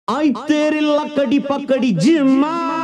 ಆಯ್ತೇರಿಲ್ಲ ಕಡಿ ಪಕ್ಕಡಿ ಜಿಮ್ಮ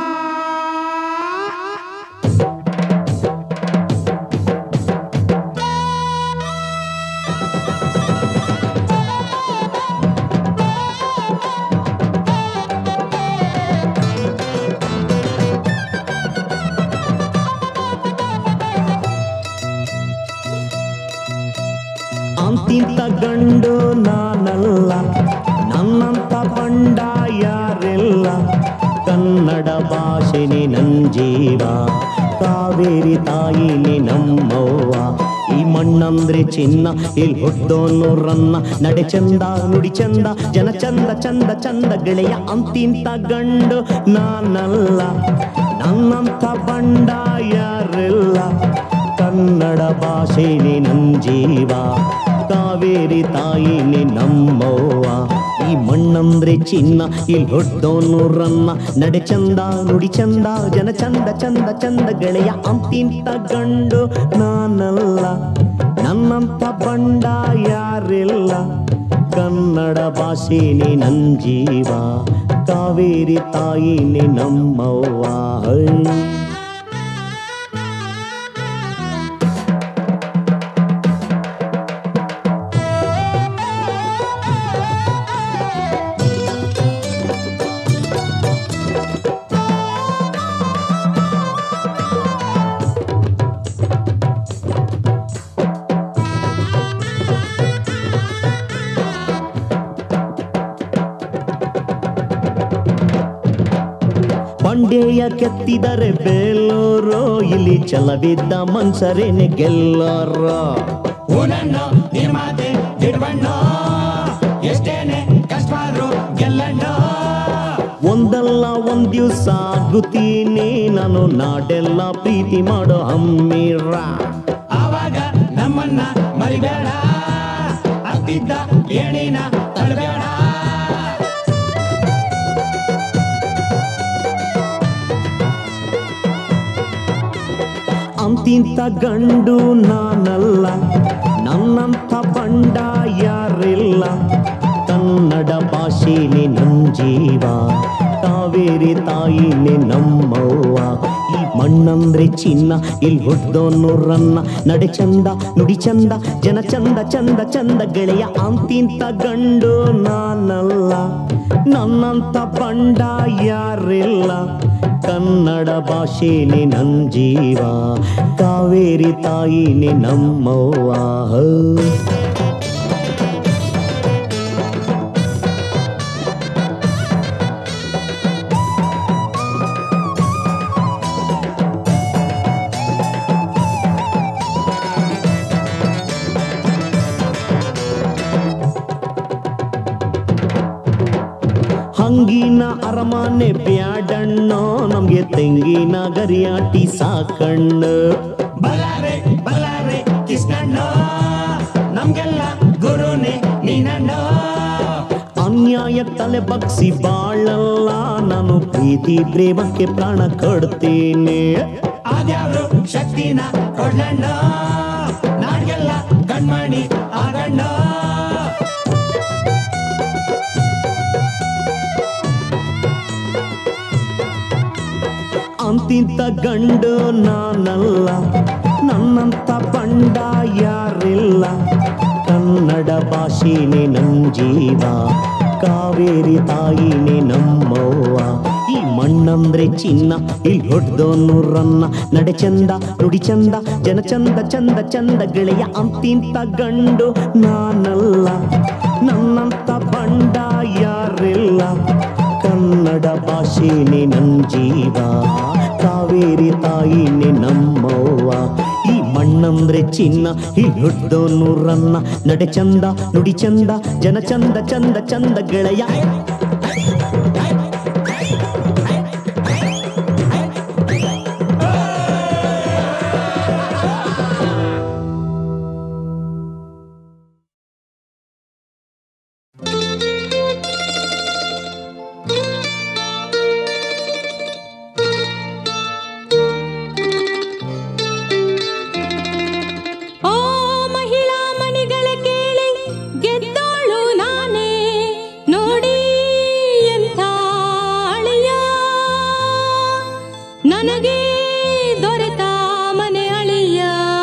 ಅಂತಿಂತ ಗಂಡು ನಾನಲ್ಲ ನನ್ನಂತ ಬಂಡ ಯಾರಿಲ್ಲ ಕನ್ನಡ ಭಾಷೆನೆ ನನ್ ಜೀವ ಕಾವೇರಿ ತಾಯಿನಿ ನಮ್ಮವ್ವ ಈ ಮಣ್ಣಂದ್ರೆ ಚಿನ್ನ ಇಲ್ಲಿ ಹುಟ್ಟೋನು ರನ್ನ ನಡೆ ಚಂದ ನುಡಿ ಚಂದ ಜನ ಚಂದ ಚಂದ ಚಂದ ಗೆಳೆಯ ಅಂತಿಂತ ಗಂಡು ನಾನಲ್ಲ ನನ್ನಂತ ಬಂಡ ಯಾರಿಲ್ಲ ಕನ್ನಡ ಭಾಷೆನೆ ನನ್ ಜೀವ ಕಾವೇರಿ ತಾಯಿನಿ ನಮ್ಮವ್ವ ಈ ಮಣ್ಣಂದ್ರೆ ಚಿನ್ನ ಇಲ್ಲಿ ಹೊಡ್ಡೋನು ರನ್ನ ನಡೆ ಚಂದ ನುಡಿ ಚಂದ ಜನ ಚಂದ ಚಂದ ಚಂದ ಗೆಳೆಯ ಅಂತಿಂತ ಗಂಡು ನಾನಲ್ಲ ನನ್ನಂತ ಬಂಡ ಯಾರಿಲ್ಲ ಕನ್ನಡ ಭಾಷೆನೆ ನನ್ ಜೀವ ಕಾವೇರಿ ತಾಯಿನಿ ನಮ್ಮವ್ವ ಹೈ. ಬಂಡೆಯ ಕೆತ್ತಿದರೆ ಬೇಲೋರು ಇಲ್ಲಿ ಛಲವಿದ್ದ ಮನ್ಸರೇನೆ ಗೆಲ್ಲೋರು ಊನಣ್ಣು ನಿರ್ಮಾತೆ ದಿಡ್ಬಣ್ಣು ಎಷ್ಟೇನೆ ಕಷ್ಟ ಆದ್ರೂ ಗೆಲ್ಲಣ್ಣು ಒಂದಲ್ಲ ಒಂದ್ ದಿವ್ಸ ಆಗುತ್ತೀನಿ ನಾನು ನಾಡೆಲ್ಲ ಪ್ರೀತಿ ಮಾಡೋ ಹಮ್ಮಿರ ಆವಾಗ ನಮ್ಮನ್ನ ಮರಿಬೇಡ ಅತ್ತಿದ್ದ ಏಣಿನ ತಳಬೇಡ ಅಂತಿಂತ ಗಂಡು ನಾನಲ್ಲ ನನ್ನಂತ ಬಂಡ ಯಾರಿಲ್ಲ ಕನ್ನಡ ಭಾಷೆನೆ ನನ್ ಜೀವ ಕಾವೇರಿ ತಾಯಿನೇ ನಮ್ಮವ್ವ ಈ ಮಣ್ಣಂದ್ರೆ ಚಿನ್ನ ಇಲ್ಲಿ ಹುಡ್ದೋನು ರನ್ನ ನಡೆ ಚಂದ ನುಡಿ ಚಂದ ಜನ ಚಂದ ಚಂದ ಚಂದ ಗೆಳೆಯ ಅಂತಿಂತ ಗಂಡು ನಾನಲ್ಲ ನನ್ನಂತ ಬಂಡ ಯಾರಿಲ್ಲ ಕನ್ನಡ ಭಾಷೆನೆ ನನ್ ಜೀವ ಕಾವೇರಿ ತಾಯಿನೇ ನಮ್ಮವ್ವ ಹೋ. ಹಂಗಿನ ಅರಮನೆ ಬ್ಯಾಡಣ್ಣೋ ನಮ್ಗೆ ತೆಂಗಿನ ಗರಿಯಾಟಿ ಸಾಕಣ್ಣು ಬಲ್ಲಾರೆ ಬಲ್ಲಾರೆ ಕೃಷ್ಣಣ್ಣು ನಮ್ಗೆಲ್ಲ ಗುರುನೇ ನೀನಣ್ಣು ಅನ್ಯಾಯ ತಲೆ ಬಗ್ಸಿ ಬಾಳಲ್ಲ ನಾನು ಪ್ರೀತಿ ಪ್ರೇಮಕ್ಕೆ ಪ್ರಾಣ ಕೊಡ್ತೇನೆ ಆದ್ಯಾವ್ರು ಶಕ್ತಿನ ಕೊಡ್ಲಣ್ಣ ನಾಡ್ಗೆಲ್ಲ ಕಣ್ಮಣಿ ಆಗಣ್ಣ ಅಂತಿಂತ ಗಂಡು ನಾನಲ್ಲ ನನ್ನಂತ ಬಂಡ ಯಾರಿಲ್ಲ ಕನ್ನಡ ಭಾಷೆನೆ ನನ್ ಜೀವ ಕಾವೇರಿ ತಾಯಿನೇ ನಮ್ಮವ್ವ ಈ ಮಣ್ಣಂದ್ರೆ ಚಿನ್ನ ಇಲ್ಲಿ ಹೊಡ್ದೋನು ರನ್ನ ನಡೆ ಚಂದ ನುಡಿ ಚಂದ ಜನ ಚಂದ ಚಂದ ಚಂದ ಗೆಳೆಯ ಅಂತಿಂತ ಗಂಡು ನಾನಲ್ಲ ನನ್ನಂತ ಬಂಡ ಯಾರಿಲ್ಲ ಕನ್ನಡ ಭಾಷೆನೆ ನನ್ ಜೀವ ಕಾವೇರಿ ತಾಯಿನೇ ನಮ್ಮವ್ವ ಈ ಮಣ್ಣಂದ್ರೆ ಚಿನ್ನ ಈ ಹುಟ್ಟೋನು ರನ್ನ ನಡೆ ಚಂದ ನುಡಿ ಚಂದ ಜನ ಚಂದ ಚಂದ ಚಂದ ಗೆಳೆಯ ಓ ಮಹಿಳಾ ಮಣಿಗಳ ಕೇಳಿ ಗೆದ್ದೋಳು ನಾನೇ ನೋಡಿ ನನಗೆ ದೊರೆತ ಮನೆ ಅಳಿಯ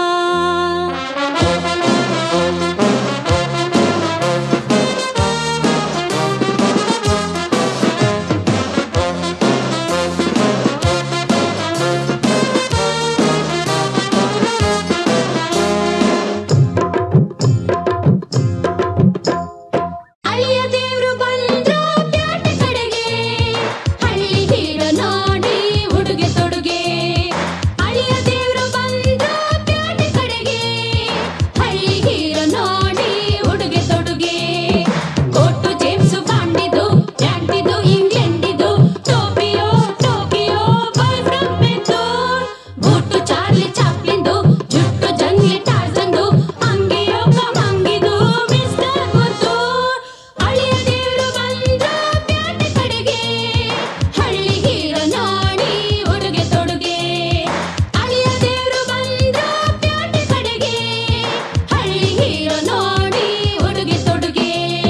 ಅಳಿಯ ದೇವ್ರು ಬಂದ್ರು ಪ್ಯಾಟೆ ಕಡೆಗೆ ಹಳ್ಳಿ ಹೀರೋ ನೋಡಿ ಉಡುಗೆ ತೊಡುಗೆ ಅಳಿಯ ದೇವ್ರು ಬಂದ್ರು ಪ್ಯಾಟೆ ಕಡೆಗೆ ಹಳ್ಳಿ ಹೀರೋ ನೋಡಿ ಉಡುಗೆ ತೊಡುಗೆ ಕೋಟು ಜೇಮ್ಸು ಬಾಂಡಿದು ಪ್ಯಾಂಟಿದು ಇಂಗ್ಲೆಂಡಿದು ಟೋಪಿಯೋ Tokyo boy from Bengaluru boot Charlie ಚಾಪ್ಲಿಂದು ಜುಟ್ಟು ಜಂಗ್ಲಿ ಟಾರ್ಜಂದು ಅಂಗಿಯೋ ಕಮಂಗಿದು ಮಿಸ್ಟರ್ ಮುತ್ತು ಅಳಿಯ ದೇವ್ರು ಬಂದ್ರ ಪ್ಯಾಟೆ ಕಡೆಗೆ ಹಳ್ಳಿ ಹೀರೋ ನೋಡಿ ಉಡುಗೆ ತೊಡುಗೆ ಅಳಿಯ ದೇವ್ರು ಬಂದ್ರ ಪ್ಯಾಟೆ ಕಡೆಗೆ ಹಳ್ಳಿ ಹೀರೋ ನೋಡಿ ಉಡುಗೆ ತೊಡುಗೆ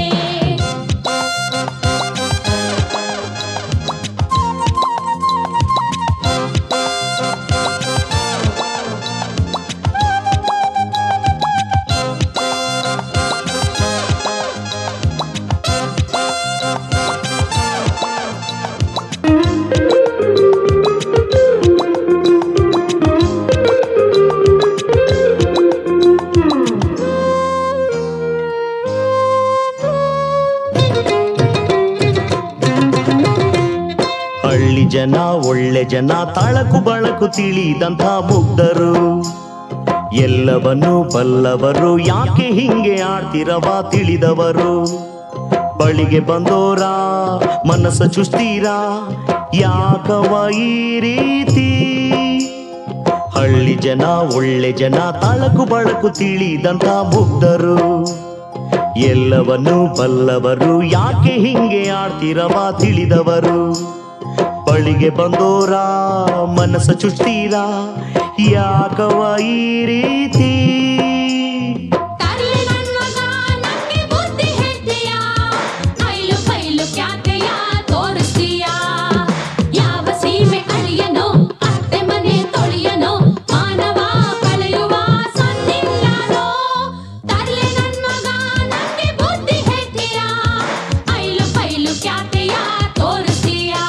ಹಳ್ಳಿ ಜನ ಒಳ್ಳೆ ಜನ ತಾಳಕು ಬಳಕು ತಿಳಿದಂಥ ಮುಗ್ಧರು ಎಲ್ಲವನ್ನೂ ಬಲ್ಲವರು ಯಾಕೆ ಹಿಂಗೆ ಆಡ್ತಿರವ ತಿಳಿದವರು ಬಳಿಗೆ ಬಂದೋರ ಮನಸ್ಸ ಚುಸ್ತೀರ ಯಾಕವ ಈ ರೀತಿ ಹಳ್ಳಿ ಜನ ಒಳ್ಳೆ ಜನ ತಾಳಕು ಬಳಕು ತಿಳಿದಂಥ ಮುಗ್ಧರು ಎಲ್ಲವನ್ನೂ ಬಲ್ಲವರು ಯಾಕೆ ಹಿಂಗೆ ಆಡ್ತಿರವ ತಿಳಿದವರು ಬಳಿಗೆ ಬಂದೋರ ಮನಸ್ಸ ಚುಚ್ತೀರ ಯಾಕವ ಈ ರೀತಿ ತರ್ಲೆ ನನ್ ಮಗ ನಂಗೆ ಬುದ್ಧಿ ಹೇಳ್ತೀಯಾ ಐಲು ಫೈಲು ಖ್ಯಾತೆಯ ತೋರಿಸ್ತೀಯಾ ಯಾವ ಸೀಮೆ ಅಳಿಯನೋ ಅತ್ತೆ ಮನೆ ತೊಳಿಯನೋ ಮಾನವ ಕಳೆಯುವ ಸೊನ್ನಿಲ್ಲಾನೋ ತರ್ಲೆ ನನ್ ಮಗ ನಂಗೆ ಬುದ್ಧಿ ಹೇಳ್ತೀಯಾ ಐಲು ಫೈಲು ಖ್ಯಾತೆಯ ತೋರಿಸ್ತೀಯಾ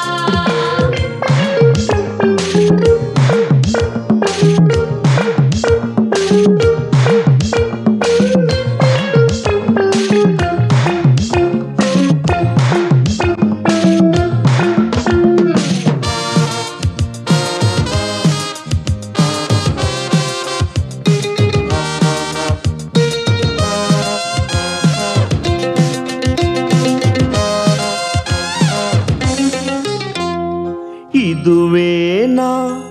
ಇದುವೇನಾ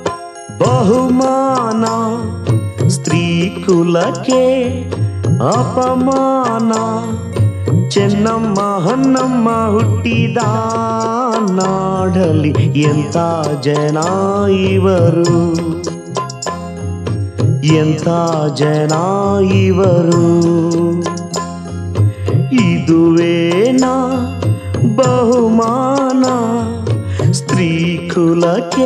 ಬಹುಮಾನ ಸ್ತ್ರೀ ಕುಲಕ್ಕೆ ಅಪಮಾನ ಚೆನ್ನಮ್ಮ ಹೊನ್ನಮ್ಮ ಹುಟ್ಟಿದ ನಾಡಲಿ ಎಂಥ ಜನ ಇವರು ಎಂಥ ಜನ ಇವರು ಇದುವೇನಾ ಬಹುಮಾನ ಸ್ತ್ರೀ ಕುಲಕ್ಕೆ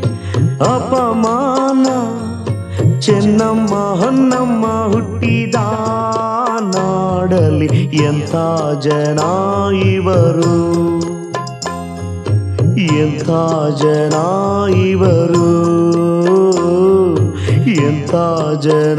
ಅಪಮಾನ ಚೆನ್ನಮ್ಮ ಹೊನ್ನಮ್ಮ ಹುಟ್ಟಿದ ನಾಡಲಿ ಎಂಥ ಜನ ಇವರು ಎಂಥ ಜನ ಇವರು ಎಂಥ ಜನ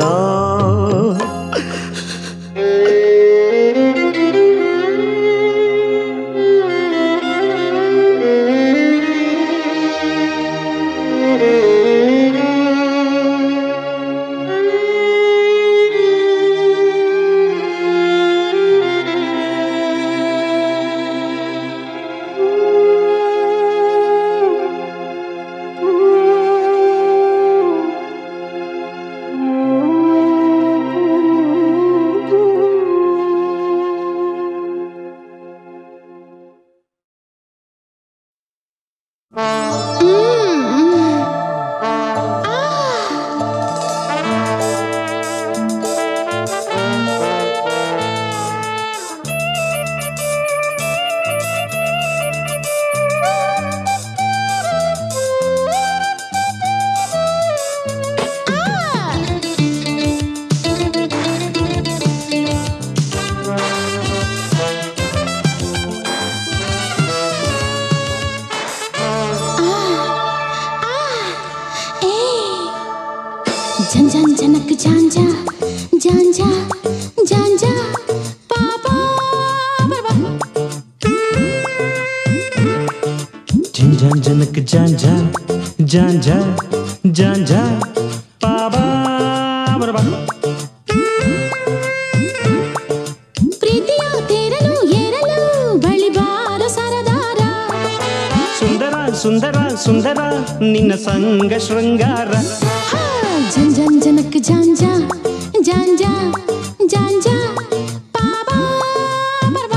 ಜಾನ್ ಜನಕ್ ಜಾನ್ ಜಾ ಜಾನ್ ಜಾ ಜಾನ್ ಜಾ ಬಾಬಾ ಬರಬಾ ಪ್ರೀತಿಯ ತೇರಲು ಏರಲು ಬಳಿ ಬಾರ ಸರದಾರ ಸುಂದರ ಸುಂದರ ಸುಂದರ ನಿನ್ನ ಸಂಗ ಶೃಂಗಾರ ಹಾ, ಜನ್ ಜನ್ ಜನಕ್ ಜಾನ್ ಜಾ ಜಾನ್ ಜಾ ಜಾನ್ ಜಾ ಬಾಬಾ ಬರ್ಬಾ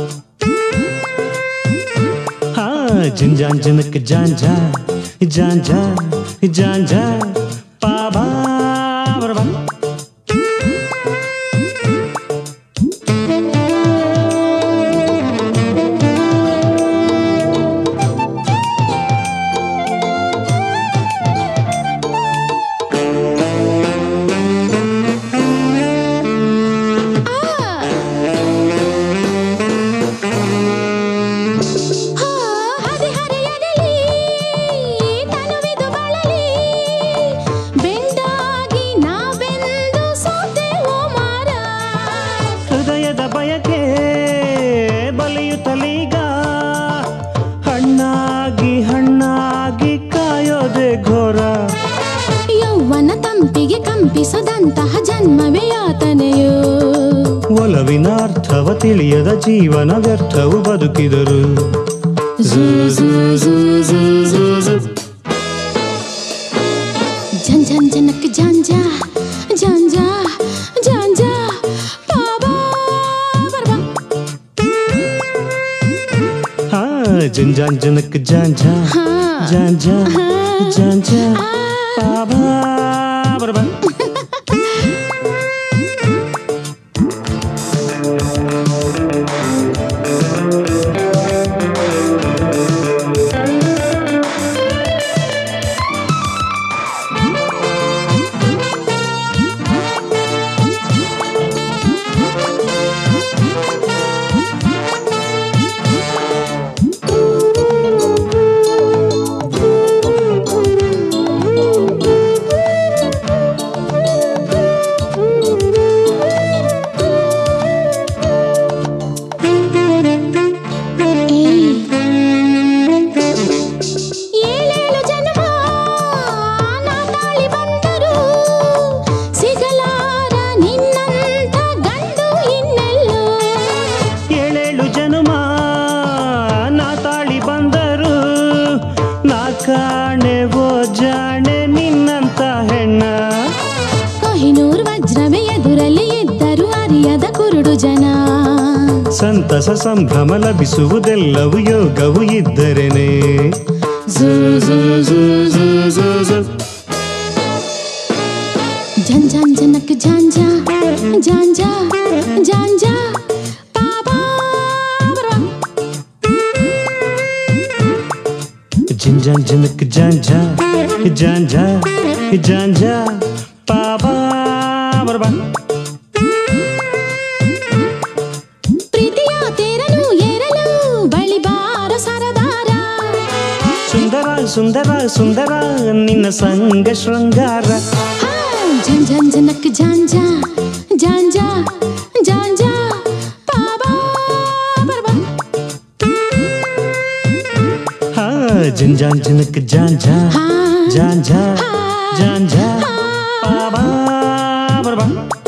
ಹಾ ಜಿನ್ ಜಾನ್ ಜನಕ್ ಜಾನ್ ಜಾ ಜಾನ್ ಜಾ ಜಾನ್ ಜಾ ಬಾಬಾ ಬರಬಾ ಹಾ, ಹದಿಹರೆಯದಲ್ಲಿ ತನುವಿದು ಬಳಲಿ ಬೆಂಡಾಗಿ ನಾವೆಂದು ಸೋತೆವು ಮಾರ ಹೃದಯದ ಬಯಕೆ ಬಲಿಯುತ್ತಲೀಗ ಹಣ್ಣಾಗಿ ಹಣ್ಣಾಗಿ ಕಾಯೋದೆ ಘೋರ ಯೌವನ ತಂಪಿಗೆ ಕಂಪಿಸದಂತಹ ಜನ್ಮವೇ ಯಾತನೆಯೋ ಒಲವಿನ ಅರ್ಥವ ತಿಳಿಯದ ಜೀವನ ವ್ಯರ್ಥವು ಬದುಕಿದರು ಝೂ, ಝೂ, ಝೂ, ಝೂ, ಝೂ, ಝೂ. झन झन जनक झांझा झांझा झांझा बाबा बरबा ಹಾ ಜನ್ ಜಾನ್ ಜನಕ್ ಜಾನ್ ಜಾ हाँ ಜಾನ್ ಜಾ ಜಾನ್ ಜಾ ಬಾಬಾ ಬರಬಾ ಏಳೇಳು ಜನ್ಮ ನಾ ತಾಳಿ ಬಂದರು ಸಿಗಲಾರ ನಿನ್ನಂಥ ಗಂಡು ಇನ್ನೆಲ್ಲೋ ಏಳೇಳು ಜನುಮ ನಾ ತಾಳಿ ಬಂದರು ನಾ ಕಾಣೆ ಓ ಜಾಣೆ ನಿನ್ನಂತ ಹೆಣ್ಣ ಕೊಹಿನೂರ್ ವಜ್ರವೇ ಎದುರಲ್ಲಿ ಇದ್ದರು ಅರಿಯದ ಕುರುಡು ಜನ ಸಂತಸ ಸಂಭ್ರಮ ಲಭಿಸುವುದೆಲ್ಲವೂ ಯೋಗವು ಇದ್ದರೇನೆ ಝೂ, ಝೂ, ಝೂ, ಝೂ, ಝೂ, ಝೂ. झन झन जनक झांझा झांझा झांझा बाबा बरबा ಜಿನ್ ಜಾನ್ ಜನಕ್ ಜಾನ್ ಜಾ ಜಾನ್ ಜಾ ಜಾನ್ ಜಾ ಬಾಬಾ ಬರಬಾ ಪ್ರೀತಿಯ ತೇರಲು ಏರಲು ಬಳಿ ಬಾರ ಸರದಾರ ಸುಂದರ ಸುಂದರ ಸುಂದರ ನಿನ್ನ ಸಂಗ ಶೃಂಗಾರ ಹಾ, झन झन जनक झांझा झांझा झांझा बाबा बरबा ಹಾ ಜಿನ್ ಜಾನ್ ಜನಕ್ ಜಾನ್ ಜಾ ಹಾ ಜಾನ್ ಜಾ ಜಾನ್ ಜಾ ಬಾಬಾ ಬರಬಾ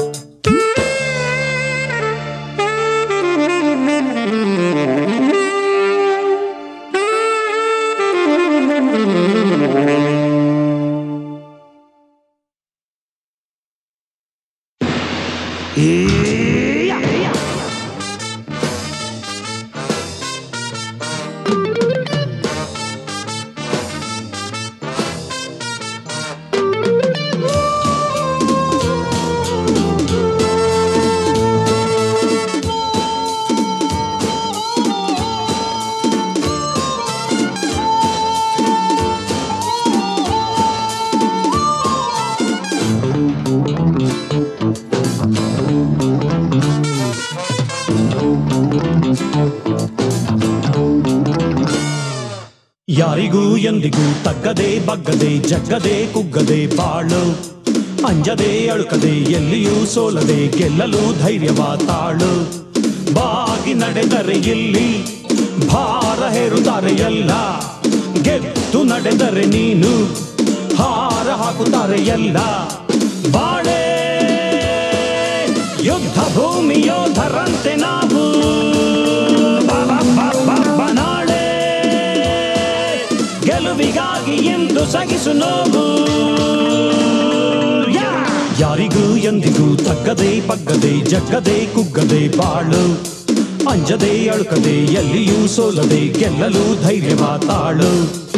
ಯಾರಿಗೂ ಎಂದಿಗೂ ತಗ್ಗದೆ ಬಗ್ಗದೆ ಜಗ್ಗದೆ ಕುಗ್ಗದೆ ಬಾಳು ಅಂಜದೆ ಅಳುಕದೆ ಎಲ್ಲಿಯೂ ಸೋಲದೆ ಗೆಲ್ಲಲು ಧೈರ್ಯವ ತಾಳು ಬಾಗಿ ನಡೆದರೆ ಇಲ್ಲಿ ಭಾರ ಹೇರುತ್ತಾರೆ ಎಲ್ಲ ಗೆದ್ದು ನಡೆದರೆ ನೀನು ಹಾರ ಹಾಕುತ್ತಾರೆ ಎಲ್ಲ ಬಾಳೆ ಯುದ್ಧ ಭೂಮಿ ಯೋಧರಂತೆ ನಾವು ಬಾ, ಬಾ, ಬಾ, ಬಾ, ಬಾ, ನಾಳೆ ಗೆಲುವಿಗಾಗಿ ಎಂದು ಸಗಿಸು ನೋವು ಯಾ! ಯಾರಿಗೂ ಎಂದಿಗೂ ತಕ್ಕದೆ ಬಗ್ಗದೆ ಜಗ್ಗದೆ ಕುಗ್ಗದೆ ಬಾಳು ಅಂಜದೆ ಅಳುಕದೆ ಎಲ್ಲಿಯೂ ಸೋಲದೆ ಗೆಲ್ಲಲು ಧೈರ್ಯವ ತಾಳು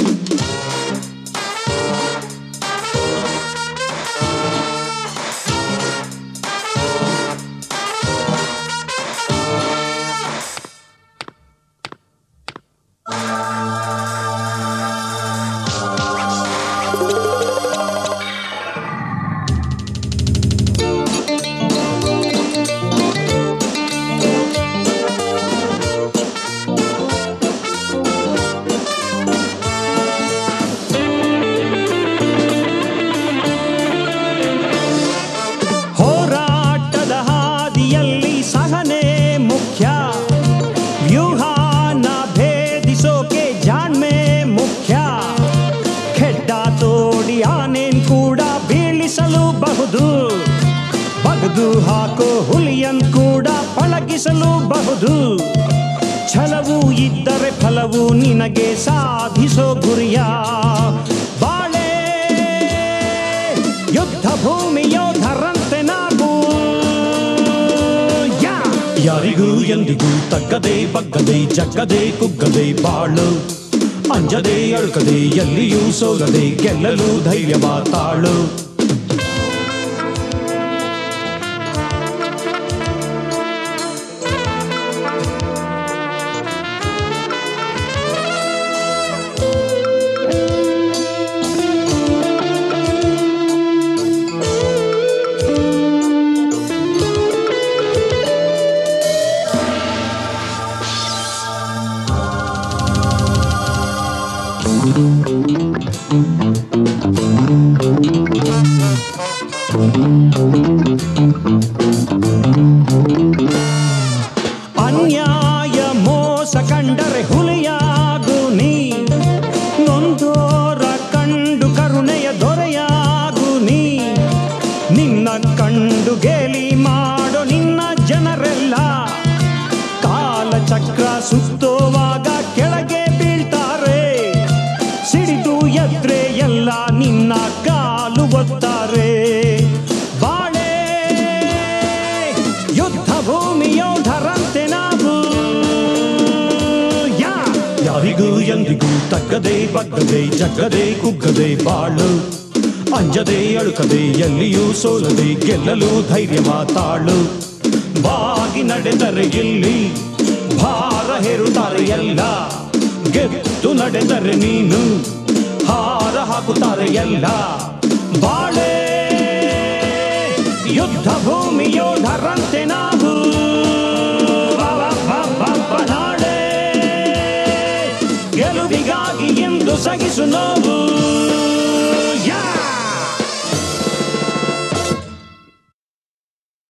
ಹೋರಾಟದ ಹಾದಿಯಲ್ಲಿ ಸಹನೆ ಮುಖ್ಯ ವ್ಯೂಹಾನ ಭೇದಿಸೋಕೆ ಜಾಣ್ಮೆ ಮುಖ್ಯ ಖೆಡ್ಡ ತೋಡಿ ಆನೇನ್ ಕೂಡ ಬೀಳಿಸಲು ಬಹುದು ಬಗದು ಹಾಕೋ ಹುಲಿಯನ್ ಕೂಡ ಪಳಗಿಸಲು ಬಹುದು ಛಲವು ಇದ್ದರೆ ಫಲವು ನಿನಗೆ ಸಾಧಿಸೋ ಗುರಿಯ ಬಾಳೆ ಯುದ್ಧ ಭೂಮಿ ಯೋಧರಂತೆ ನಾವು ಯಾ! ಯಾರಿಗೂ ಎಂದಿಗೂ ತಕ್ಕದೆ ಬಗ್ಗದೆ ಜಗ್ಗದೆ ಕುಗ್ಗದೆ ಬಾಳು ಅಂಜದೆ ಅಳುಕದೆ ಎಲ್ಲಿಯೂ ಸೋಲದೆ ಗೆಲ್ಲಲು ಧೈರ್ಯವ ತಾಳು ಅನ್ಯಾಯ ಮೋಸ ಕಂಡರೆ ಹುಲಿಯಾಗು ನೀ ನೊಂದೋರ ಕಂಡು ಕರುಣೆಯ ದೊರೆಯಾಗು ನೀ ನಿನ್ನ ಕಂಡು ಗೇಲಿ ಮಾಡೋ ನಿನ್ನ ಜನರೆಲ್ಲ ಕಾಲ ಚಕ್ರ ಸುತ್ತೋವಾಗ ಕೆಳಗೆ ಬೀಳ್ತಾರೆ ಸಿಡಿದು ಎದ್ರೆ ಎಲ್ಲ ನಿನ್ನ ಕಾಲು ಒತ್ತಾರೆ ಬಾಳೆ ಯುದ್ಧ ಭೂಮಿ ಯೋಧರಂತೆ ನಾವು ಯಾ! ಯಾರಿಗೂ ಎಂದಿಗೂ ತಕ್ಕದೆ ಬಗ್ಗದೆ ಜಗ್ಗದೆ ಕುಗ್ಗದೆ ಬಾಳು ಅಂಜದೆ ಅಳುಕದೆ ಎಲ್ಲಿಯೂ ಸೋಲದೆ ಗೆಲ್ಲಲು ಧೈರ್ಯವ ತಾಳು ಬಾಗಿ ನಡೆದರೆ ಇಲ್ಲಿ ಭಾರ ಹೇರುತ್ತಾರೆ ಎಲ್ಲ ಗೆದ್ದು ನಡೆದರೆ ನೀನು ಹಾರ ಹಾಕುತ್ತಾರೆ ಎಲ್ಲ ಬಾಳೆ ಯುದ್ಧ ಭೂಮಿ ಯೋಧರಂತೆ ನಾವು ಬಾ, ಬಾ, ಬಾ, ಬಾ, ಬಾ, ನಾಳೆ ಗೆಲುವಿಗಾಗಿ ಎಂದು ಸಗಿಸು ನೋವು